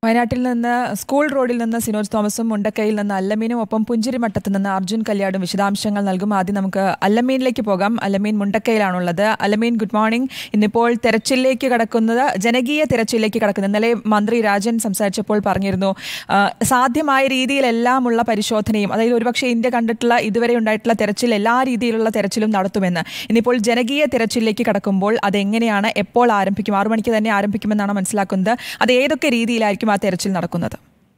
വയനാട്ടിൽ നിന്ന് സ്കൂൾ റോഡിൽ നിന്ന് സിനോജ് തോമസും മുണ്ടക്കയിൽ നിന്ന് അല്ലമീനും ഒപ്പം പുഞ്ചിരിമട്ടത്ത് നിന്ന് അർജുൻ കല്യാടും വിശദാംശങ്ങൾ നൽകും ആദ്യം നമുക്ക് അല്ലമീനിലേക്ക് പോകാം അല്ലമീൻ മുണ്ടക്കയിലാണുള്ളത് അല്ലമീൻ ഗുഡ് മോർണിംഗ് ഇന്നിപ്പോൾ തെരച്ചിലേക്ക് കടക്കുന്നത് ജനകീയ തെരച്ചിലേക്ക് കടക്കുന്നത് ഇന്നലെ മന്ത്രി രാജൻ സംസാരിച്ചപ്പോൾ പറഞ്ഞിരുന്നു ആ, സാധ്യമായ രീതിയിലെല്ലാമുള്ള പരിശോധനയും അതായത് ഒരുപക്ഷെ ഇന്ത്യ കണ്ടിട്ടുള്ള ഇതുവരെ ഉണ്ടായിട്ടുള്ള തെരച്ചിൽ എല്ലാ രീതിയിലുള്ള തെരച്ചിലും നടത്തുമെന്ന് ഇന്നിപ്പോൾ ജനകീയ തെരച്ചിലേക്ക് കടക്കുമ്പോൾ അതെങ്ങനെയാണ് എപ്പോൾ ആരംഭിക്കും ആറു മണിക്ക് തന്നെ ആരംഭിക്കുമെന്നാണ് മനസ്സിലാക്കുന്നത് അത് ഏതൊക്കെ രീതിയിലായിരിക്കും ആ തെരച്ചിൽ നടക്കുന്നത്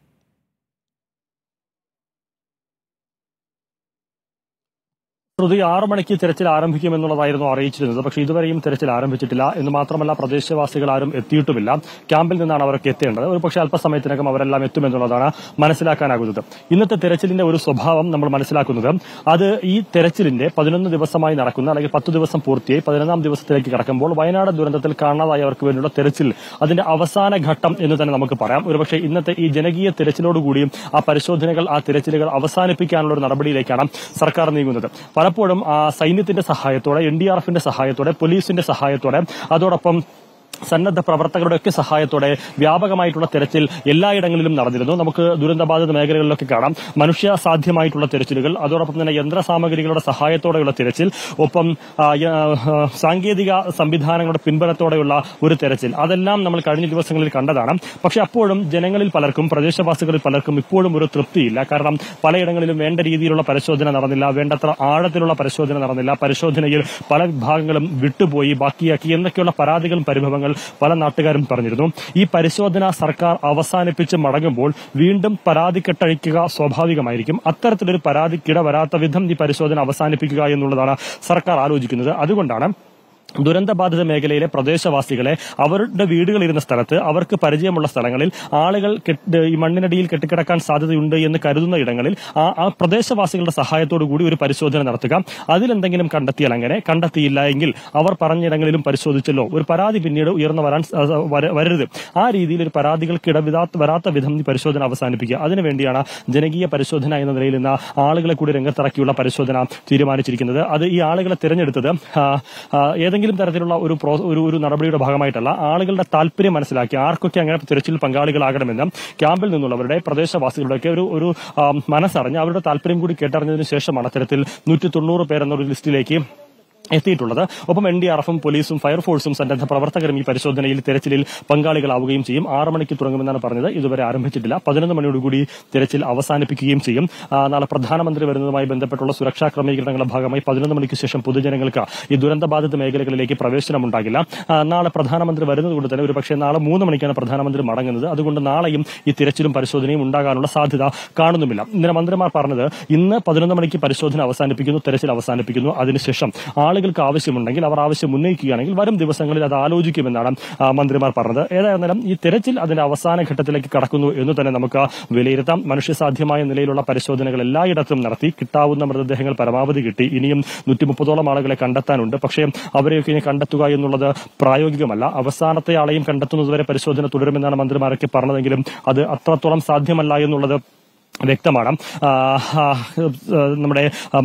ശ്രുതി ആറു മണിക്ക് തെരച്ചിൽ ആരംഭിക്കുമെന്നുള്ളതായിരുന്നു അറിയിച്ചിരുന്നത് പക്ഷേ ഇതുവരെയും തെരച്ചിൽ ആരംഭിച്ചിട്ടില്ല എന്ന് മാത്രമല്ല പ്രദേശവാസികൾ ആരും എത്തിയിട്ടുമില്ല ക്യാമ്പിൽ നിന്നാണ് അവർക്ക് എത്തേണ്ടത് ഒരു പക്ഷേ അല്പസമയത്തിനകം അവരെല്ലാം എത്തുമെന്നുള്ളതാണ് മനസ്സിലാക്കാനാകുന്നത് ഇന്നത്തെ തെരച്ചിലിന്റെ ഒരു സ്വഭാവം നമ്മൾ മനസ്സിലാക്കുന്നത് അത് ഈ തെരച്ചിലിന്റെ പതിനൊന്ന് ദിവസമായി നടക്കുന്ന അല്ലെങ്കിൽ പത്ത് ദിവസം പൂർത്തിയായി പതിനൊന്നാം ദിവസത്തിലേക്ക് കടക്കുമ്പോൾ വയനാട് ദുരന്തത്തിൽ കാണാതായവർക്ക് വേണ്ടിയുള്ള തെരച്ചിൽ അതിന്റെ അവസാന ഘട്ടം എന്ന് തന്നെ നമുക്ക് പറയാം ഒരുപക്ഷെ ഇന്നത്തെ ഈ ജനകീയ തെരച്ചിലോടുകൂടിയും ആ പരിശോധനകൾ ആ തെരച്ചിലുകൾ അവസാനിപ്പിക്കാനുള്ള ഒരു നടപടിയിലേക്കാണ് സർക്കാർ നീങ്ങുന്നത് പലപ്പോഴും ആ സൈന്യത്തിന്റെ സഹായത്തോടെ എൻ ഡി ആർ എഫിന്റെ സഹായത്തോടെ പോലീസിന്റെ സഹായത്തോടെ അതോടൊപ്പം സന്നദ്ധ പ്രവർത്തകരുടെ ഒക്കെ സഹായത്തോടെ വ്യാപകമായിട്ടുള്ള തെരച്ചിൽ എല്ലായിടങ്ങളിലും നടന്നിരുന്നു നമുക്ക് ദുരന്തബാധിത മേഖലകളിലൊക്കെ കാണാം മനുഷ്യ സാധ്യമായിട്ടുള്ള തെരച്ചിലുകൾ അതോടൊപ്പം തന്നെ യന്ത്ര സാമഗ്രികളുടെ സഹായത്തോടെയുള്ള തെരച്ചിൽ ഒപ്പം ആ, യ- ആ, സാങ്കേതിക സംവിധാനങ്ങളുടെ പിൻബലത്തോടെയുള്ള ഒരു തെരച്ചിൽ അതെല്ലാം നമ്മൾ കഴിഞ്ഞ ദിവസങ്ങളിൽ കണ്ടതാണ് പക്ഷെ അപ്പോഴും ജനങ്ങളിൽ പലർക്കും പ്രദേശവാസികളിൽ പലർക്കും ഇപ്പോഴും ഒരു തൃപ്തിയില്ല കാരണം പലയിടങ്ങളിലും വേണ്ട രീതിയിലുള്ള പരിശോധന നടന്നില്ല വേണ്ടത്ര ആഴത്തിലുള്ള പരിശോധന നടന്നില്ല പരിശോധനയിൽ പല വിഭാഗങ്ങളും വിട്ടുപോയി ബാക്കിയാക്കി എന്നൊക്കെയുള്ള പരാതികളും പരിഭവങ്ങൾ പല നാട്ടുകാരും പറഞ്ഞിരുന്നു ഈ പരിശോധന സർക്കാർ അവസാനിപ്പിച്ച് മടങ്ങുമ്പോൾ വീണ്ടും പരാതി കെട്ടഴിക്കുക സ്വാഭാവികമായിരിക്കും അത്തരത്തിലൊരു പരാതിക്കിട വരാത്ത വിധം ഈ പരിശോധന അവസാനിപ്പിക്കുക എന്നുള്ളതാണ് സർക്കാർ ആലോചിക്കുന്നത് അതുകൊണ്ടാണ് ദുരന്തബാധിത മേഖലയിലെ പ്രദേശവാസികളെ അവരുടെ വീടുകളിരുന്ന സ്ഥലത്ത് അവർക്ക് പരിചയമുള്ള സ്ഥലങ്ങളിൽ ആളുകൾ കെട്ട് ഈ മണ്ണിനടിയിൽ കെട്ടിക്കിടക്കാൻ സാധ്യതയുണ്ട് എന്ന് കരുതുന്ന ഇടങ്ങളിൽ ആ ആ പ്രദേശവാസികളുടെ സഹായത്തോടു കൂടി ഒരു പരിശോധന നടത്തുക അതിലെന്തെങ്കിലും കണ്ടെത്തിയാൽ അങ്ങനെ കണ്ടെത്തിയില്ല എങ്കിൽ അവർ പറഞ്ഞിടങ്ങളിലും പരിശോധിച്ചല്ലോ ഒരു പരാതി പിന്നീട് ഉയർന്നു വരാൻ സ- സ- വര- വരരുത് ആ രീതിയിൽ ഒരു പരാതികൾക്ക് ഇടവിതാത്ത വരാത്ത വിധം ഈ പരിശോധന അവസാനിപ്പിക്കുക അതിനുവേണ്ടിയാണ് ജനകീയ പരിശോധന എന്ന നിലയിൽ ഇന്ന് ആളുകളെ കൂടി രംഗത്തിറക്കിയുള്ള പരിശോധന തീരുമാനിച്ചിരിക്കുന്നത് അത് ഈ ആളുകളെ തിരഞ്ഞെടുത്തത് ആ, ആ, ഏതെങ്കിലും തരത്തിലുള്ള ഒരു പ്രോ- ഒരു ഒരു നടപടിയുടെ ഭാഗമായിട്ടല്ല ആളുകളുടെ താല്പര്യം മനസ്സിലാക്കി ആർക്കൊക്കെ അങ്ങനെ തിരച്ചിൽ പങ്കാളികളാകണമെന്ന് ക്യാമ്പിൽ നിന്നുള്ളവരുടെ പ്രദേശവാസികളുടെയൊക്കെ ഒരു ഒരു ആ, മനസ്സറിഞ്ഞ് അവരുടെ താല്പര്യം കൂടി കേട്ടറിഞ്ഞതിന് ശേഷമാണ് അത്തരത്തിൽ നൂറ്റി തൊണ്ണൂറ് പേരെന്നൊരു ലിസ്റ്റിലേക്ക് എത്തിയിട്ടുള്ളത് ഒപ്പം എൻ ഡി ആർ എഫും പോലീസും ഫയർഫോഴ്സും സന്നദ്ധ പ്രവർത്തകരും ഈ പരിശോധനയിൽ തെരച്ചിലിൽ പങ്കാളികളാവുകയും ചെയ്യും ആറ് മണിക്ക് തുടങ്ങുമെന്നാണ് പറഞ്ഞത് ഇതുവരെ ആരംഭിച്ചിട്ടില്ല പതിനൊന്ന് മണിയോടുകൂടി തെരച്ചിൽ അവസാനിപ്പിക്കുകയും ചെയ്യും ആ, നാളെ പ്രധാനമന്ത്രി വരുന്നതുമായി ബന്ധപ്പെട്ടുള്ള സുരക്ഷാ ക്രമീകരണങ്ങളുടെ ഭാഗമായി പതിനൊന്ന് മണിക്ക് ശേഷം പൊതുജനങ്ങൾക്ക് ഈ ദുരന്തബാധിത മേഖലകളിലേക്ക് പ്രവേശനമുണ്ടാകില്ല ആ, നാളെ പ്രധാനമന്ത്രി വരുന്നതുകൊണ്ട് തന്നെ ഒരുപക്ഷെ നാളെ മൂന്ന് മണിക്കാണ് പ്രധാനമന്ത്രി മടങ്ങുന്നത് അതുകൊണ്ട് നാളെയും ഈ തിരച്ചിലും പരിശോധനയും ഉണ്ടാകാനുള്ള സാധ്യത കാണുന്നുമില്ല ഇന്നലെ മന്ത്രിമാർ പറഞ്ഞത് ഇന്ന് പതിനൊന്ന് മണിക്ക് പരിശോധന അവസാനിപ്പിക്കുന്നു തെരച്ചിൽ അവസാനിപ്പിക്കുന്നു അതിനുശേഷം ആളുകൾക്ക് ആവശ്യമുണ്ടെങ്കിൽ അവർ ആവശ്യം ഉന്നയിക്കുകയാണെങ്കിൽ വരും ദിവസങ്ങളിൽ അത് ആലോചിക്കുമെന്നാണ് ആ, മന്ത്രിമാർ പറഞ്ഞത് ഏതായിരുന്നാലും ഈ തെരച്ചിൽ അതിന്റെ അവസാന ഘട്ടത്തിലേക്ക് കടക്കുന്നു എന്ന് തന്നെ നമുക്ക് വിലയിരുത്താം മനുഷ്യസാധ്യമായ നിലയിലുള്ള പരിശോധനകൾ എല്ലായിടത്തും നടത്തി കിട്ടാവുന്ന മൃതദേഹങ്ങൾ പരമാവധി കിട്ടി ഇനിയും നൂറ്റി മുപ്പതോളം ആളുകളെ കണ്ടെത്താനുണ്ട് പക്ഷേ അവരെയൊക്കെ ഇനി കണ്ടെത്തുക എന്നുള്ളത് പ്രായോഗികമല്ല അവസാനത്തെ ആളെയും കണ്ടെത്തുന്നതുവരെ പരിശോധന തുടരുമെന്നാണ് മന്ത്രിമാരൊക്കെ പറഞ്ഞതെങ്കിലും അത് അത്രത്തോളം സാധ്യമല്ല എന്നുള്ളത് വ്യക്തമാണ് ആ, ആ, നമ്മുടെ ആ,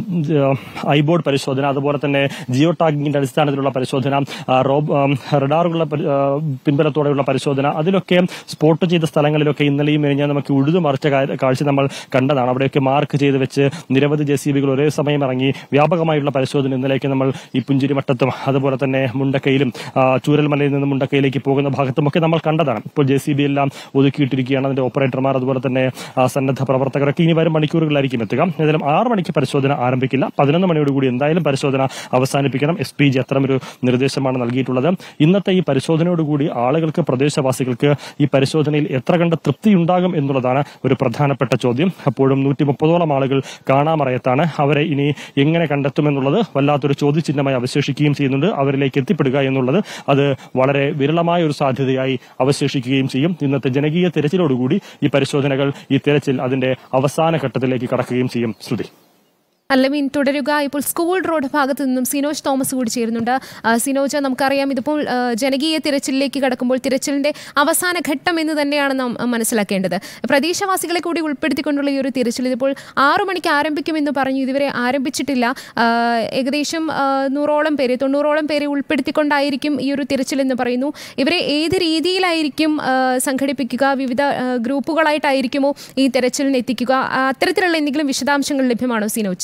ഐബോർഡ് പരിശോധന അതുപോലെ തന്നെ ജിയോ ടാഗിങ്ങിന്റെ അടിസ്ഥാനത്തിലുള്ള പരിശോധന ആ, റോബ് ആ, റഡാറുകളുടെ പരി- ആ, പിൻബലത്തോടെയുള്ള പരിശോധന അതിലൊക്കെ സ്പോട്ട് ചെയ്ത സ്ഥലങ്ങളിലൊക്കെ ഇന്നലെയും കഴിഞ്ഞാൽ നമുക്ക് ഉഴുതു മറിച്ച കാ- കാഴ്ച നമ്മൾ കണ്ടതാണ് അവിടെയൊക്കെ മാർക്ക് ചെയ്ത് വെച്ച് നിരവധി ജെ സി ബികൾ ഒരേ സമയം ഇറങ്ങി വ്യാപകമായിട്ടുള്ള പരിശോധന ഇന്നലേക്ക് നമ്മൾ ഈ പുഞ്ചിരിമട്ടത്തും അതുപോലെ തന്നെ മുണ്ടക്കയിലും ആ, ചൂരൽമലയിൽ നിന്ന് മുണ്ടക്കയിലേക്ക് പോകുന്ന ഭാഗത്തുമൊക്കെ നമ്മൾ കണ്ടതാണ് ഇപ്പോൾ ജെ സി ബി എല്ലാം ഒതുക്കിയിട്ടിരിക്കുകയാണ് അതിന്റെ ഓപ്പറേറ്റർമാർ അതുപോലെ തന്നെ ആ, സന്നദ്ധ പ്രവർത്തകരൊക്കെ ഇനി വരും മണിക്കൂറുകളിലായിരിക്കും എത്തുക ഏതായാലും ആറ് മണിക്ക് പരിശോധന ആരംഭിക്കില്ല പതിനൊന്ന് മണിയോടുകൂടി എന്തായാലും പരിശോധന അവസാനിപ്പിക്കണം എസ് പി ജി അത്തരമൊരു നിർദ്ദേശമാണ് നൽകിയിട്ടുള്ളത് ഇന്നത്തെ ഈ പരിശോധനയോടുകൂടി ആളുകൾക്ക് പ്രദേശവാസികൾക്ക് ഈ പരിശോധനയിൽ എത്ര കണ്ട് തൃപ്തിയുണ്ടാകും എന്നുള്ളതാണ് ഒരു പ്രധാനപ്പെട്ട ചോദ്യം അപ്പോഴും നൂറ്റി മുപ്പതോളം ആളുകൾ കാണാമറയത്താണ് അവരെ ഇനി എങ്ങനെ കണ്ടെത്തുമെന്നുള്ളത് വല്ലാത്തൊരു ചോദ്യചിഹ്നമായി അവശേഷിക്കുകയും ചെയ്യുന്നുണ്ട് അവരിലേക്ക് എത്തിപ്പെടുക എന്നുള്ളത് അത് വളരെ വിരളമായ ഒരു സാധ്യതയായി അവശേഷിക്കുകയും ചെയ്യും ഇന്നത്തെ ജനകീയ തെരച്ചിലോടുകൂടി ഈ പരിശോധനകൾ ഈ തെരച്ചിൽ അതിന്റെ അവസാന ഘട്ടത്തിലേക്ക് കടക്കുകയും ചെയ്യും ശ്രുതി അല്ലമീൻ തുടരുക ഇപ്പോൾ സ്കൂൾ റോഡ് ഭാഗത്ത് നിന്നും സിനോജ് തോമസ് കൂടി ചേരുന്നുണ്ട് ആ, സിനോജ് നമുക്കറിയാം ഇതിപ്പോൾ ആ, ജനകീയ തിരച്ചിലിലേക്ക് കടക്കുമ്പോൾ തിരച്ചിലിന്റെ അവസാന ഘട്ടം എന്ന് തന്നെയാണ് നാം ആ, മനസ്സിലാക്കേണ്ടത് പ്രദേശവാസികളെ കൂടി ഉൾപ്പെടുത്തിക്കൊണ്ടുള്ള ഈ ഒരു തിരച്ചിൽ ഇതിപ്പോൾ ആറു മണിക്ക് ആരംഭിക്കുമെന്ന് പറഞ്ഞു ഇതുവരെ ആരംഭിച്ചിട്ടില്ല ആ, ഏകദേശം ആ, നൂറോളം പേര് തൊണ്ണൂറോളം പേരെ ഉൾപ്പെടുത്തിക്കൊണ്ടായിരിക്കും ഈ ഒരു തിരച്ചിൽ എന്ന് പറയുന്നു ഇവരെ ഏത് രീതിയിലായിരിക്കും ആ, സംഘടിപ്പിക്കുക വിവിധ ആ, ഗ്രൂപ്പുകളായിട്ടായിരിക്കുമോ ഈ തെരച്ചിലിന് എത്തിക്കുക ആ, അത്തരത്തിലുള്ള എന്തെങ്കിലും വിശദാംശങ്ങൾ ലഭ്യമാണോ സിനോജ്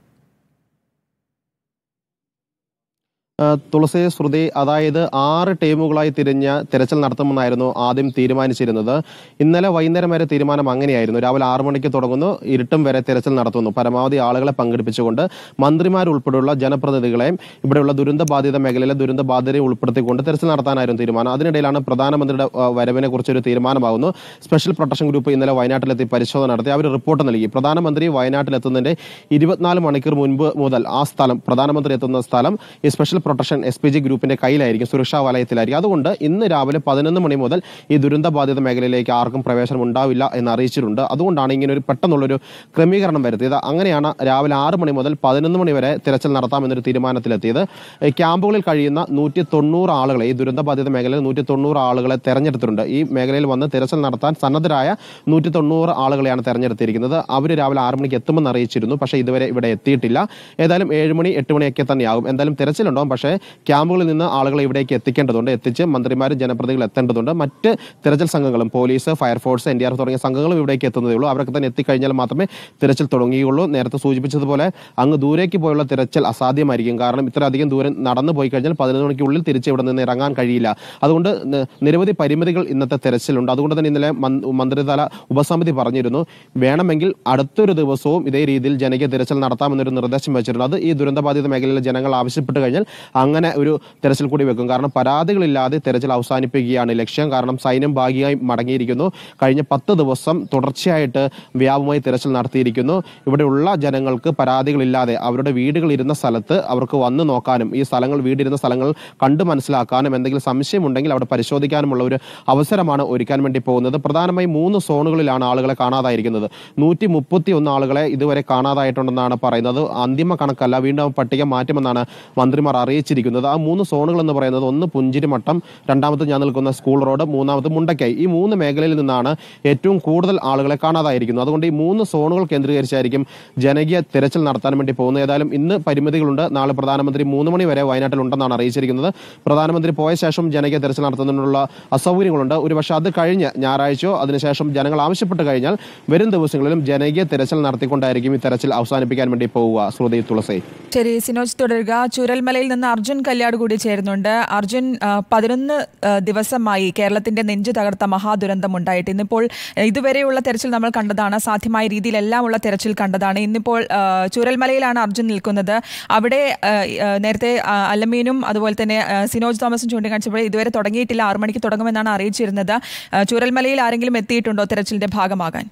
ആ, തുളസി ശ്രുതി അതായത് ആറ് ടീമുകളായി തിരിഞ്ഞ് തിരച്ചിൽ നടത്തുമെന്നായിരുന്നു ആദ്യം തീരുമാനിച്ചിരുന്നത് ഇന്നലെ വൈകുന്നേരം വരെ തീരുമാനം അങ്ങനെയായിരുന്നു രാവിലെ ആറു മണിക്ക് തുടങ്ങുന്നു ഇരുട്ടും വരെ തിരച്ചിൽ നടത്തുന്നു പരമാവധി ആളുകളെ പങ്കെടുപ്പിച്ചുകൊണ്ട് മന്ത്രിമാരുൾപ്പെടെയുള്ള ജനപ്രതിനിധികളെയും ഇവിടെയുള്ള ദുരന്ത ബാധിത മേഖലയിലെ ദുരന്ത ബാധിതരെ ഉൾപ്പെടുത്തിക്കൊണ്ട് തിരച്ചിൽ നടത്താനായിരുന്നു തീരുമാനം അതിനിടയിലാണ് പ്രധാനമന്ത്രിയുടെ ആ, വരവിനെ കുറിച്ചൊരു തീരുമാനമാകുന്നു സ്പെഷ്യൽ പ്രൊട്ടക്ഷൻ ഗ്രൂപ്പ് ഇന്നലെ വയനാട്ടിലെത്തി പരിശോധന നടത്തി അവർ റിപ്പോർട്ട് നൽകി പ്രധാനമന്ത്രി വയനാട്ടിലെത്തുന്നതിന്റെ ഇരുപത്തിനാല് മണിക്കൂർ മുൻപ് മുതൽ ആ സ്ഥലം പ്രധാനമന്ത്രി എത്തുന്ന സ്ഥലം ഈ special protection S P G ഗ്രൂപ്പിന്റെ കയ്യിലായിരിക്കും സുരക്ഷാ വലയത്തിലായിരിക്കും അതുകൊണ്ട് ഇന്ന് രാവിലെ പതിനൊന്ന് മണി മുതൽ ഈ ദുരന്ത ബാധിത മേഖലയിലേക്ക് ആർക്കും പ്രവേശനം ഉണ്ടാവില്ല എന്ന് അറിയിച്ചിട്ടുണ്ട് അതുകൊണ്ടാണ് ഇങ്ങനെ ഒരു പെട്ടെന്നുള്ളൊരു ക്രമീകരണം വരുത്തിയത് അങ്ങനെയാണ് രാവിലെ ആറ് മണി മുതൽ പതിനൊന്ന് മണി വരെ തിരച്ചിൽ നടത്താമെന്നൊരു തീരുമാനത്തിലെത്തിയത് ഈ ക്യാമ്പുകളിൽ കഴിയുന്ന നൂറ്റി തൊണ്ണൂറ് ആളുകളെ ഈ ദുരന്ത ബാധിത മേഖലയിൽ നൂറ്റി തൊണ്ണൂറ് ആളുകളെ തെരഞ്ഞെടുത്തിട്ടുണ്ട് ഈ മേഖലയിൽ വന്ന് തിരച്ചിൽ നടത്താൻ സന്നദ്ധരായ നൂറ്റി തൊണ്ണൂറ് ആളുകളെയാണ് തെരഞ്ഞെടുത്തിരിക്കുന്നത് അവർ രാവിലെ ആറ് മണിക്ക് എത്തുമെന്ന് അറിയിച്ചിരുന്നു പക്ഷേ ഇതുവരെ ഇവിടെ എത്തിയിട്ടില്ല ഏതായാലും ഏഴ് മണി എട്ട് മണിയൊക്കെ തന്നെയാകും എന്തായാലും തിരച്ചിലുണ്ടാവും പക്ഷേ ക്യാമ്പുകളിൽ നിന്ന് ആളുകളെ ഇവിടേക്ക് എത്തിക്കേണ്ടതുണ്ട് എത്തിച്ച് മന്ത്രിമാരും ജനപ്രതിനിധികൾ എത്തേണ്ടതുണ്ട് മറ്റ് തിരച്ചിൽ സംഘങ്ങളും police fire force N D R തുടങ്ങിയ സംഘങ്ങളും ഇവിടേക്ക് എത്തുന്നതേ ഉള്ളൂ അവരൊക്കെ തന്നെ എത്തിക്കഴിഞ്ഞാൽ മാത്രമേ തിരച്ചിൽ തുടങ്ങുകയുള്ളൂ നേരത്തെ സൂചിപ്പിച്ചതുപോലെ അങ്ങ് ദൂരേക്ക് പോയുള്ള തിരച്ചിൽ അസാധ്യമായിരിക്കും കാരണം ഇത്രയധികം ദൂരം നടന്നു പോയി കഴിഞ്ഞാൽ പതിനൊന്ന് മണിക്കുള്ളിൽ തിരിച്ച് ഇവിടെ നിന്ന് ഇറങ്ങാൻ കഴിയില്ല അതുകൊണ്ട് ന- നിരവധി പരിമിതികൾ ഇന്നത്തെ തെരച്ചിലുണ്ട് അതുകൊണ്ട് തന്നെ ഇന്നലെ മൻ- മന്ത്രിതല ഉപസമിതി പറഞ്ഞിരുന്നു വേണമെങ്കിൽ അടുത്തൊരു ദിവസവും ഇതേ രീതിയിൽ ജനകീയ തിരച്ചിൽ നടത്താമെന്നൊരു നിർദ്ദേശം വെച്ചിരുന്നു അത് ഈ ദുരന്തബാധിത മേഖലയിലെ ജനങ്ങൾ ആവശ്യപ്പെട്ട് കഴിഞ്ഞാൽ അങ്ങനെ ഒരു തെരച്ചിൽ കൂടി വെക്കും കാരണം പരാതികളില്ലാതെ തെരച്ചിൽ അവസാനിപ്പിക്കുകയാണ് ലക്ഷ്യം കാരണം സൈന്യം ഭാഗികമായി മടങ്ങിയിരിക്കുന്നു കഴിഞ്ഞ പത്ത് ദിവസം തുടർച്ചയായിട്ട് വ്യാപകമായി തെരച്ചിൽ നടത്തിയിരിക്കുന്നു ഇവിടെയുള്ള ജനങ്ങൾക്ക് പരാതികളില്ലാതെ അവരുടെ വീടുകൾ ഇരുന്ന സ്ഥലത്ത് അവർക്ക് വന്ന് നോക്കാനും ഈ സ്ഥലങ്ങൾ വീടിരുന്ന സ്ഥലങ്ങൾ കണ്ടു മനസ്സിലാക്കാനും എന്തെങ്കിലും സംശയമുണ്ടെങ്കിൽ അവിടെ പരിശോധിക്കാനുമുള്ള ഒരു അവസരമാണ് ഒരുക്കാൻ വേണ്ടി പോകുന്നത് പ്രധാനമായും മൂന്ന് സോണുകളിലാണ് ആളുകളെ കാണാതായിരിക്കുന്നത് നൂറ്റി മുപ്പത്തി ഒന്ന് ആളുകളെ ഇതുവരെ കാണാതായിട്ടുണ്ടെന്നാണ് പറയുന്നത് അന്തിമ കണക്കല്ല വീണ്ടും ആ പട്ടിക മാറ്റുമെന്നാണ് മന്ത്രിമാർ അറിയിച്ചിരിക്കുന്നത് ആ മൂന്ന് സോണുകൾ എന്ന് പറയുന്നത് ഒന്ന് പുഞ്ചിരിമട്ടം രണ്ടാമത് ഞാൻ നിൽക്കുന്ന സ്കൂൾ റോഡ് മൂന്നാമത് മുണ്ടക്കൈ ഈ മൂന്ന് മേഖലയിൽ നിന്നാണ് ഏറ്റവും കൂടുതൽ ആളുകളെ കാണാതായിരിക്കുന്നത് അതുകൊണ്ട് ഈ മൂന്ന് സോണുകൾ കേന്ദ്രീകരിച്ചായിരിക്കും ജനകീയ തിരച്ചിൽ നടത്താൻ വേണ്ടി പോകുന്നത് ഏതായാലും ഇന്ന് പരിമിതികളുണ്ട് നാളെ പ്രധാനമന്ത്രി മൂന്ന് മണി വരെ വയനാട്ടിലുണ്ടെന്നാണ് അറിയിച്ചിരിക്കുന്നത് പ്രധാനമന്ത്രി പോയ ശേഷം ജനകീയ തിരച്ചിൽ നടത്തുന്നതിനുള്ള അസൗകര്യങ്ങളുണ്ട് ഒരുപക്ഷെ അത് കഴിഞ്ഞ് ഞായറാഴ്ചയോ അതിനുശേഷം ജനങ്ങൾ ആവശ്യപ്പെട്ട് കഴിഞ്ഞാൽ വരും ദിവസങ്ങളിലും ജനകീയ തിരച്ചിൽ നടത്തിക്കൊണ്ടായിരിക്കും ഈ തെരച്ചിൽ അവസാനിപ്പിക്കാൻ വേണ്ടി പോവുക ശ്രുതി തുളസി ശരി സിനോജ് തുടരുക ചൂരൽമലയിൽ നിന്ന് അർജുൻ കല്യാട് കൂടി ചേരുന്നുണ്ട് അർജുൻ ആ, പതിനൊന്ന് ആ, ദിവസമായി കേരളത്തിന്റെ നെഞ്ചു തകർത്ത മഹാദുരന്തം ഉണ്ടായിട്ട് ഇന്നിപ്പോൾ ആ, ഇതുവരെയുള്ള തെരച്ചിൽ നമ്മൾ കണ്ടതാണ് സാധ്യമായ രീതിയിലെല്ലാം ഉള്ള തെരച്ചിൽ കണ്ടതാണ് ഇന്നിപ്പോൾ ആ, ചൂരൽമലയിലാണ് അർജുൻ നിൽക്കുന്നത് അവിടെ ആ, ആ, നേരത്തെ ആ, അല്ലമീനും അതുപോലെ തന്നെ ആ, സിനോജ് തോമസും ചൂണ്ടിക്കാണിച്ചപ്പോൾ ഇതുവരെ തുടങ്ങിയിട്ടില്ല ആറു മണിക്ക് തുടങ്ങുമെന്നാണ് അറിയിച്ചിരുന്നത് ആ, ചൂരൽമലയിൽ ആരെങ്കിലും എത്തിയിട്ടുണ്ടോ തെരച്ചിലിന്റെ ഭാഗമാകാൻ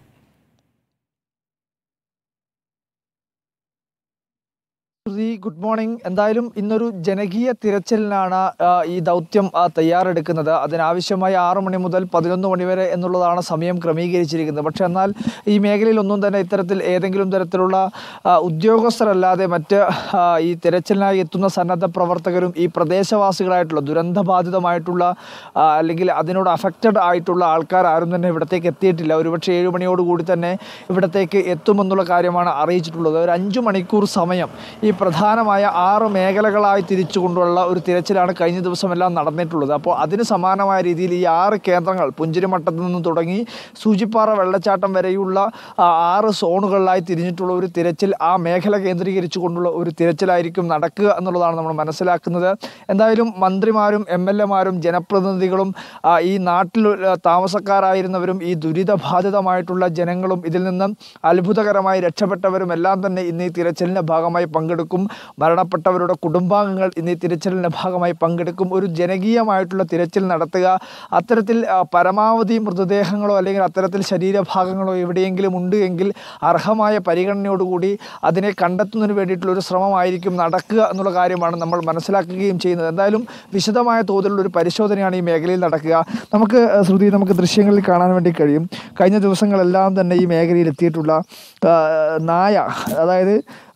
ശ്രുതി ഗുഡ് മോർണിംഗ് എന്തായാലും ഇന്നൊരു ജനകീയ തിരച്ചിലിനാണ് ആ, ഈ ദൗത്യം ആ, തയ്യാറെടുക്കുന്നത് അതിനാവശ്യമായ ആറ് മണി മുതൽ പതിനൊന്ന് മണി വരെ എന്നുള്ളതാണ് സമയം ക്രമീകരിച്ചിരിക്കുന്നത് പക്ഷെ എന്നാൽ ഈ മേഖലയിൽ ഒന്നും തന്നെ ഇത്തരത്തിൽ ഏതെങ്കിലും തരത്തിലുള്ള ആ, ഉദ്യോഗസ്ഥരല്ലാതെ മറ്റ് ആ, ഈ തിരച്ചിലിനായി എത്തുന്ന സന്നദ്ധ പ്രവർത്തകരും ഈ പ്രദേശവാസികളായിട്ടുള്ള ദുരന്തബാധിതമായിട്ടുള്ള ആ, അല്ലെങ്കിൽ അതിനോട് അഫക്റ്റഡ് ആയിട്ടുള്ള ആൾക്കാർ ആരും തന്നെ ഇവിടത്തേക്ക് എത്തിയിട്ടില്ല ഒരുപക്ഷെ ഏഴ് മണിയോടുകൂടി തന്നെ ഇവിടത്തേക്ക് എത്തുമെന്നുള്ള കാര്യമാണ് അറിയിച്ചിട്ടുള്ളത് ഒരു അഞ്ചു മണിക്കൂർ സമയം ഈ പ്രധാനമായ ആറ് മേഖലകളായി തിരിച്ചുകൊണ്ടുള്ള ഒരു തിരച്ചിലാണ് കഴിഞ്ഞ ദിവസമെല്ലാം നടന്നിട്ടുള്ളത് അപ്പോൾ അതിന് സമാനമായ രീതിയിൽ ഈ ആറ് കേന്ദ്രങ്ങൾ പുഞ്ചിരിമട്ടത്ത് നിന്ന് തുടങ്ങി സൂചിപ്പാറ വെള്ളച്ചാട്ടം വരെയുള്ള ആ, ആറ് സോണുകളിലായി തിരിഞ്ഞിട്ടുള്ള ഒരു തിരച്ചിൽ ആ മേഖല കേന്ദ്രീകരിച്ചുകൊണ്ടുള്ള ഒരു തിരച്ചിലായിരിക്കും നടക്കുക എന്നുള്ളതാണ് നമ്മൾ മനസ്സിലാക്കുന്നത് എന്തായാലും മന്ത്രിമാരും എം എൽ എമാരും ജനപ്രതിനിധികളും ആ, ഈ നാട്ടിൽ ആ, താമസക്കാരായിരുന്നവരും ഈ ദുരിതബാധിതമായിട്ടുള്ള ജനങ്ങളും ഇതിൽ നിന്നും അത്ഭുതകരമായി രക്ഷപ്പെട്ടവരും എല്ലാം തന്നെ ഇന്ന് ഈ തിരച്ചിലിൻ്റെ ഭാഗമായി പങ്കെടുക്കും മരണപ്പെട്ടവരുടെ കുടുംബാംഗങ്ങൾ ഇന്ന് ഈ തിരച്ചിലിൻ്റെ ഭാഗമായി പങ്കെടുക്കും ഒരു ജനകീയമായിട്ടുള്ള തിരച്ചിൽ നടത്തുക അത്തരത്തിൽ ആ, പരമാവധി മൃതദേഹങ്ങളോ അല്ലെങ്കിൽ അത്തരത്തിൽ ശരീരഭാഗങ്ങളോ എവിടെയെങ്കിലും ഉണ്ട് എങ്കിൽ അർഹമായ പരിഗണനയോടുകൂടി അതിനെ കണ്ടെത്തുന്നതിന് വേണ്ടിയിട്ടുള്ള ഒരു ശ്രമമായിരിക്കും നടക്കുക എന്നുള്ള കാര്യമാണ് നമ്മൾ മനസ്സിലാക്കുകയും ചെയ്യുന്നത് എന്തായാലും വിശദമായ തോതിലുള്ള ഒരു പരിശോധനയാണ് ഈ മേഖലയിൽ നടക്കുക നമുക്ക് ആ, ശ്രുതി നമുക്ക് ദൃശ്യങ്ങളിൽ കാണാൻ വേണ്ടി കഴിയും കഴിഞ്ഞ ദിവസങ്ങളെല്ലാം തന്നെ ഈ മേഖലയിൽ എത്തിയിട്ടുള്ള ആ, നായ അതായത്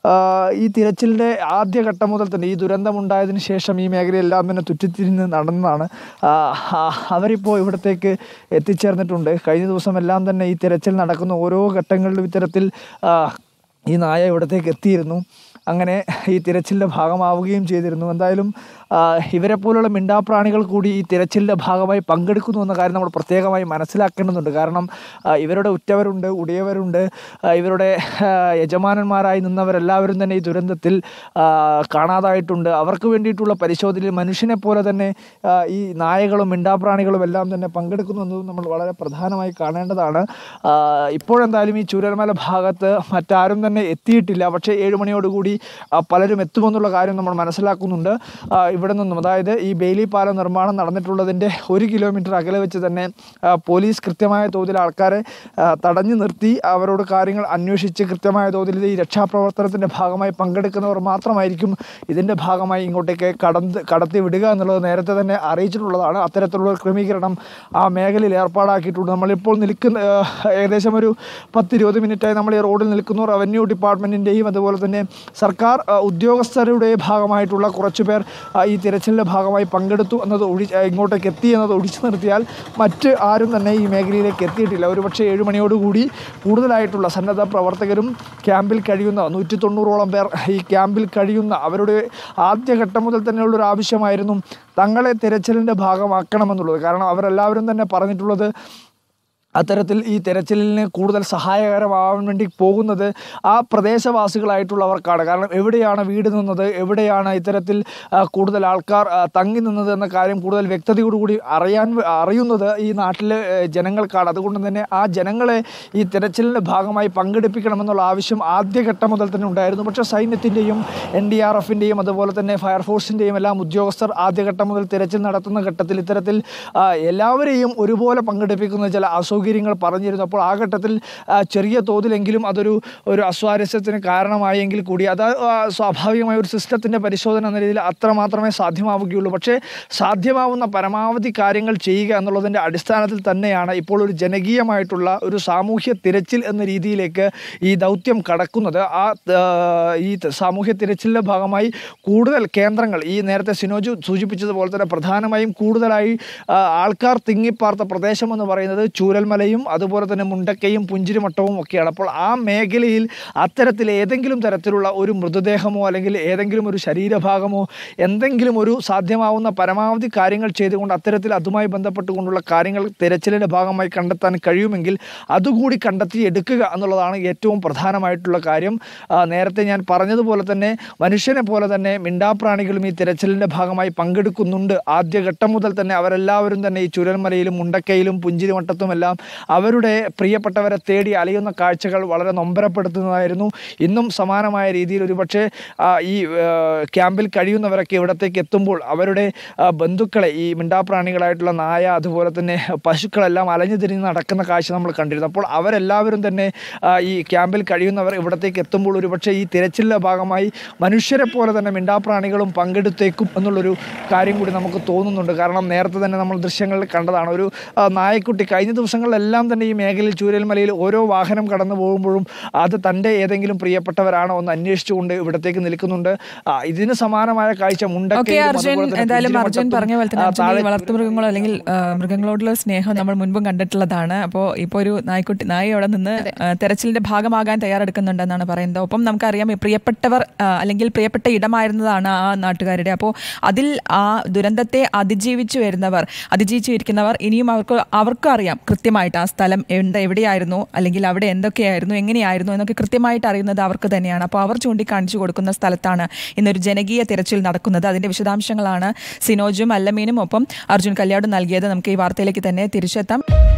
ആ, ഈ തിരച്ചിലിൻ്റെ ആദ്യഘട്ടം മുതൽ തന്നെ ഈ ദുരന്തമുണ്ടായതിനു ശേഷം ഈ മേഖലയെല്ലാം തന്നെ തുറ്റിത്തിരിഞ്ഞ് നടന്നതാണ് ആ, ആ, അവരിപ്പോൾ ഇവിടത്തേക്ക് എത്തിച്ചേർന്നിട്ടുണ്ട് കഴിഞ്ഞ ദിവസമെല്ലാം തന്നെ ഈ തിരച്ചിൽ നടക്കുന്ന ഓരോ ഘട്ടങ്ങളിലും ഇത്തരത്തിൽ ആ, ഈ നായ ഇവിടത്തേക്ക് എത്തിയിരുന്നു അങ്ങനെ ഈ തിരച്ചിലിൻ്റെ ഭാഗമാവുകയും ചെയ്തിരുന്നു എന്തായാലും ആ, ഇവരെ പോലുള്ള മിണ്ടാപ്രാണികൾ കൂടി ഈ തിരച്ചിലിൻ്റെ ഭാഗമായി പങ്കെടുക്കുന്നു എന്ന കാര്യം നമ്മൾ പ്രത്യേകമായി മനസ്സിലാക്കേണ്ടതുണ്ട് കാരണം ആ, ഇവരുടെ ഉറ്റവരുണ്ട് ഉടിയവരുണ്ട് ആ, ഇവരുടെ ആ, യജമാനന്മാരായി നിന്നവരെല്ലാവരും തന്നെ ഈ ദുരന്തത്തിൽ ആ, കാണാതായിട്ടുണ്ട് അവർക്ക് വേണ്ടിയിട്ടുള്ള പരിശോധനയിൽ മനുഷ്യനെ പോലെ തന്നെ ആ, ഈ നായകളും മിണ്ടാപ്രാണികളും എല്ലാം തന്നെ പങ്കെടുക്കുന്നു എന്നതും നമ്മൾ വളരെ പ്രധാനമായി കാണേണ്ടതാണ് ആ, ഇപ്പോഴെന്തായാലും ഈ ചൂരൽമല ഭാഗത്ത് മറ്റാരും തന്നെ എത്തിയിട്ടില്ല പക്ഷേ ഏഴ് മണിയോടുകൂടി ആ, പലരും എത്തുമെന്നുള്ള കാര്യം നമ്മൾ മനസ്സിലാക്കുന്നുണ്ട് ആ, ഇവിടെ നിന്നും അതായത് ഈ ബെയിലി പാലം നിർമ്മാണം നടന്നിട്ടുള്ളതിൻ്റെ ഒരു കിലോമീറ്റർ അകലെ വെച്ച് തന്നെ ആ, പോലീസ് കൃത്യമായ തോതിൽ ആൾക്കാരെ ആ, തടഞ്ഞു നിർത്തി അവരോട് കാര്യങ്ങൾ അന്വേഷിച്ച് കൃത്യമായ തോതിൽ ഈ രക്ഷാപ്രവർത്തനത്തിൻ്റെ ഭാഗമായി പങ്കെടുക്കുന്നവർ മാത്രമായിരിക്കും ഇതിൻ്റെ ഭാഗമായി ഇങ്ങോട്ടേക്ക് കടന്ന് കടത്തി വിടുക എന്നുള്ളത് നേരത്തെ തന്നെ അറിയിച്ചിട്ടുള്ളതാണ് അത്തരത്തിലുള്ള ഒരു ക്രമീകരണം ആ മേഖലയിൽ ഏർപ്പാടാക്കിയിട്ടുണ്ട് നമ്മളിപ്പോൾ നിൽക്കുന്ന ആ, ഏകദേശം ഒരു പത്ത് ഇരുപത് മിനിറ്റായി നമ്മൾ ഈ റോഡിൽ നിൽക്കുന്നു റവന്യൂ ഡിപ്പാർട്ട്മെൻറ്റിൻ്റെയും അതുപോലെ തന്നെ സർക്കാർ ആ, ഉദ്യോഗസ്ഥരുടെ ഭാഗമായിട്ടുള്ള കുറച്ച് പേർ ആ, ഈ തിരച്ചിലിൻ്റെ ഭാഗമായി പങ്കെടുത്തു എന്നത് ഒഴി ആ, ഇങ്ങോട്ടേക്ക് എത്തി എന്നത് ഒഴിച്ചു നിർത്തിയാൽ മറ്റ് ആരും തന്നെ ഈ മേഖലയിലേക്ക് എത്തിയിട്ടില്ല ഒരുപക്ഷെ ഏഴ് മണിയോടുകൂടി കൂടുതലായിട്ടുള്ള സന്നദ്ധ പ്രവർത്തകരും ക്യാമ്പിൽ കഴിയുന്ന നൂറ്റി തൊണ്ണൂറോളം പേർ ഈ ക്യാമ്പിൽ കഴിയുന്ന അവരുടെ ആദ്യഘട്ടം മുതൽ തന്നെയുള്ളൊരു ആവശ്യമായിരുന്നു തങ്ങളെ തിരച്ചിലിൻ്റെ ഭാഗമാക്കണമെന്നുള്ളത് കാരണം അവരെല്ലാവരും തന്നെ പറഞ്ഞിട്ടുള്ളത് അത്തരത്തിൽ ഈ തെരച്ചിലിന് കൂടുതൽ സഹായകരമാവാൻ വേണ്ടി പോകുന്നത് ആ പ്രദേശവാസികളായിട്ടുള്ളവർക്കാണ് കാരണം എവിടെയാണ് വീട് നിന്നത് എവിടെയാണ് ഇത്തരത്തിൽ ആ, കൂടുതൽ ആൾക്കാർ ആ, തങ്ങി നിന്നത് എന്ന കാര്യം കൂടുതൽ വ്യക്തതയോടുകൂടി അറിയാൻ വ- അറിയുന്നത് ഈ നാട്ടിലെ ഏ, ജനങ്ങൾക്കാണ് അതുകൊണ്ട് തന്നെ ആ ജനങ്ങളെ ഈ തെരച്ചിലിൻ്റെ ഭാഗമായി പങ്കെടുപ്പിക്കണമെന്നുള്ള ആവശ്യം ആദ്യഘട്ടം മുതൽ തന്നെ ഉണ്ടായിരുന്നു പക്ഷേ സൈന്യത്തിൻ്റെയും എൻ ഡി ആർ എഫിൻ്റെയും അതുപോലെ തന്നെ ഫയർഫോഴ്സിൻ്റെയും എല്ലാം ഉദ്യോഗസ്ഥർ ആദ്യഘട്ടം മുതൽ തിരച്ചിൽ നടത്തുന്ന ഘട്ടത്തിൽ ഇത്തരത്തിൽ ആ, എല്ലാവരെയും ഒരുപോലെ പങ്കെടുപ്പിക്കുന്ന ചില അസൗകര്യങ്ങൾ പറഞ്ഞിരുന്നു അപ്പോൾ ആ ഘട്ടത്തിൽ ആ, ചെറിയ തോതിലെങ്കിലും അതൊരു ഒരു അസ്വാരസ്യത്തിന് കാരണമായെങ്കിൽ കൂടി അത് ആ, സ്വാഭാവികമായ ഒരു സിസ്റ്റത്തിൻ്റെ പരിശോധന എന്ന രീതിയിൽ അത്ര മാത്രമേ സാധ്യമാവുകയുള്ളൂ പക്ഷേ സാധ്യമാവുന്ന പരമാവധി കാര്യങ്ങൾ ചെയ്യുക എന്നുള്ളതിൻ്റെ അടിസ്ഥാനത്തിൽ തന്നെയാണ് ഇപ്പോൾ ഒരു ജനകീയമായിട്ടുള്ള ഒരു സാമൂഹ്യ തിരച്ചിൽ എന്ന രീതിയിലേക്ക് ഈ ദൗത്യം കടക്കുന്നത് ആ ആ, ഈ ത- സാമൂഹ്യ തിരച്ചിലിൻ്റെ ഭാഗമായി കൂടുതൽ കേന്ദ്രങ്ങൾ ഈ നേരത്തെ സിനോജ് സൂചിപ്പിച്ചതുപോലെ തന്നെ പ്രധാനമായും കൂടുതലായി ആ, ആൾക്കാർ തിങ്ങിപ്പാർത്ത പ്രദേശം എന്ന് പറയുന്നത് ചൂരൽമലയും അതുപോലെ തന്നെ മുണ്ടക്കയും പുഞ്ചിരിമട്ടവും ഒക്കെയാണ് അപ്പോൾ ആ മേഖലയിൽ അത്തരത്തിൽ ഏതെങ്കിലും തരത്തിലുള്ള ഒരു മൃതദേഹമോ അല്ലെങ്കിൽ ഏതെങ്കിലും ഒരു ശരീരഭാഗമോ എന്തെങ്കിലും ഒരു സാധ്യമാവുന്ന പരമാവധി കാര്യങ്ങൾ ചെയ്തുകൊണ്ട് അത്തരത്തിൽ അതുമായി ബന്ധപ്പെട്ടുകൊണ്ടുള്ള കാര്യങ്ങൾ തിരച്ചിലിൻ്റെ ഭാഗമായി കണ്ടെത്താൻ കഴിയുമെങ്കിൽ അതുകൂടി കണ്ടെത്തി എടുക്കുക എന്നുള്ളതാണ് ഏറ്റവും പ്രധാനമായിട്ടുള്ള കാര്യം ആ, നേരത്തെ ഞാൻ പറഞ്ഞതുപോലെ തന്നെ മനുഷ്യനെ പോലെ തന്നെ മിണ്ടാപ്രാണികളും ഈ തിരച്ചിലിൻ്റെ ഭാഗമായി പങ്കെടുക്കുന്നുണ്ട് ആദ്യഘട്ടം മുതൽ തന്നെ അവരെല്ലാവരും തന്നെ ഈ ചുരൽമലയിലും മുണ്ടക്കയിലും പുഞ്ചിരിമട്ടത്തുമെല്ലാം അവരുടെ പ്രിയപ്പെട്ടവരെ തേടി അലയുന്ന കാഴ്ചകൾ വളരെ നൊമ്പരപ്പെടുത്തുന്നതായിരുന്നു ഇന്നും സമാനമായ രീതിയിൽ ഒരുപക്ഷെ ആ, ഈ ആ, ക്യാമ്പിൽ കഴിയുന്നവരൊക്കെ ഇവിടത്തേക്ക് എത്തുമ്പോൾ അവരുടെ ആ, ബന്ധുക്കളെ ഈ മിണ്ടാപ്രാണികളായിട്ടുള്ള നായ അതുപോലെ തന്നെ പശുക്കളെല്ലാം അലഞ്ഞു തിരിഞ്ഞ് നടക്കുന്ന കാഴ്ച നമ്മൾ കണ്ടിരുന്നു അപ്പോൾ അവരെല്ലാവരും തന്നെ ആ, ഈ ക്യാമ്പിൽ കഴിയുന്നവർ ഇവിടത്തേക്ക് എത്തുമ്പോൾ ഒരുപക്ഷെ ഈ തിരച്ചിലിൻ്റെ ഭാഗമായി മനുഷ്യരെ പോലെ തന്നെ മിണ്ടാപ്രാണികളും പങ്കെടുത്തേക്കും എന്നുള്ളൊരു കാര്യം കൂടി നമുക്ക് തോന്നുന്നുണ്ട് കാരണം നേരത്തെ തന്നെ നമ്മൾ ദൃശ്യങ്ങളിൽ കണ്ടതാണ് ഒരു ആ, നായക്കുട്ടി കഴിഞ്ഞ ദിവസങ്ങളിലെല്ലാം തന്നെ ഈ മേഖലയിൽ ചൂരൽമലയിൽ ഓരോ വാഹനം കടന്നു പോകുമ്പോഴും അത് തൻ്റെ ഏതെങ്കിലും പ്രിയപ്പെട്ടവരാണോ എന്ന് അന്വേഷിച്ചുകൊണ്ട് ഇവിടത്തേക്ക് നിൽക്കുന്നുണ്ട് ആ, ഇതിന് സമാനമായ കാഴ്ച ഓക്കെ മുണ്ടക്കയിലും അർജുൻ അതുപോലെ തന്നെ എന്തായാലും അർജുൻ പുഞ്ചിരിമട്ടത്തും, പറഞ്ഞ പോലെ തന്നെ ആ, അർജുൻ ഈ താഴെ വളർത്തുമൃഗങ്ങളോ അല്ലെങ്കിൽ ആ, മൃഗങ്ങളോടുള്ള സ്നേഹം നമ്മൾ മുൻപും കണ്ടിട്ടുള്ളതാണ് അപ്പോൾ ഇപ്പോൾ ഒരു നായ്ക്കുട്ടി നായ അവിടെ നിന്ന് ആ, തെരച്ചിലിന്റെ ഭാഗമാകാൻ തയ്യാറെടുക്കുന്നുണ്ടെന്നാണ് പറയുന്നത് ഒപ്പം നമുക്കറിയാം ഈ പ്രിയപ്പെട്ടവർ ആ, അല്ലെങ്കിൽ പ്രിയപ്പെട്ട ഇടമായിരുന്നതാണ് ആ നാട്ടുകാരുടെ അപ്പോൾ അതിൽ ആ ദുരന്തത്തെ അതിജീവിച്ചു വരുന്നവർ അതിജീവിച്ചു ഇരിക്കുന്നവർ ഇനിയും അവർക്ക് അവർക്കും അറിയാം കൃത്യമായിട്ട് ആ സ്ഥലം എന്താ എവിടെയായിരുന്നു അല്ലെങ്കിൽ അവിടെ എന്തൊക്കെയായിരുന്നു എങ്ങനെയായിരുന്നു എന്നൊക്കെ കൃത്യമായിട്ട് അറിയുന്നത് അവർക്ക് തന്നെയാണ് അപ്പോൾ അവർ ചൂണ്ടിക്കാണിച്ചു കൊടുക്കുന്ന സ്ഥലത്താണ് ഇന്നൊരു ജനകീയ തിരച്ചിൽ നടക്കുന്നത് അതിന്റെ വിശദാംശങ്ങളാണ് സിനോജും അല്ലമീനും ഒപ്പം അർജുൻ കല്യാടും നൽകിയത് നമുക്ക് ഈ വാർത്തയിലേക്ക് തന്നെ തിരിച്ചെത്താം